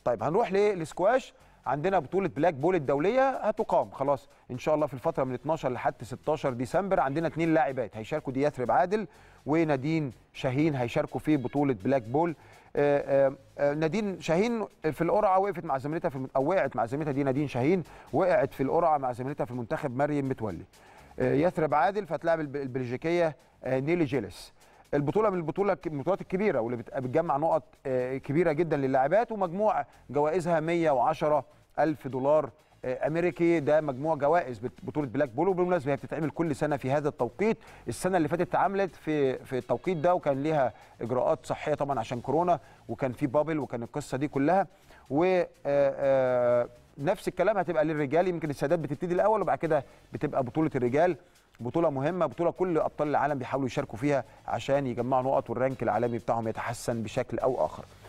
طيب هنروح للسكواش عندنا بطوله بلاك بول الدوليه هتقام خلاص ان شاء الله في الفتره من 12 لحد 16 ديسمبر عندنا اثنين لاعبات هيشاركوا دي يثرب عادل ونادين شاهين هيشاركوا في بطوله بلاك بول آه، آه، آه، نادين شاهين في القرعه وقفت مع زميلتها في الم- او وقعت مع زميلتها دي نادين شاهين وقعت في القرعه مع زميلتها في المنتخب مريم متولي آه، يثرب عادل فتلاعب الب- البلجيكيه آه، نيلي جيلس البطوله من البطوله من البطولات الكبيره واللي بت- بتجمع نقط آه، كبيره جدا للاعبات ومجموع جوائزها 110 الف دولار آه، امريكي ده مجموع جوائز بت- بطوله بلاك بول وبالمناسبه هي بتتعمل كل سنه في هذا التوقيت السنه اللي فاتت اتعملت في في التوقيت ده وكان ليها اجراءات صحيه طبعا عشان كورونا وكان في بابل وكان القصه دي كلها و آه، آه، نفس الكلام هتبقى للرجال يمكن السادات بتبتدي الاول وبعد كده بتبقى بطوله الرجال بطوله مهمه بطوله كل ابطال العالم بيحاولوا يشاركوا فيها عشان يجمعوا نقط والرانك العالمي بتاعهم يتحسن بشكل او اخر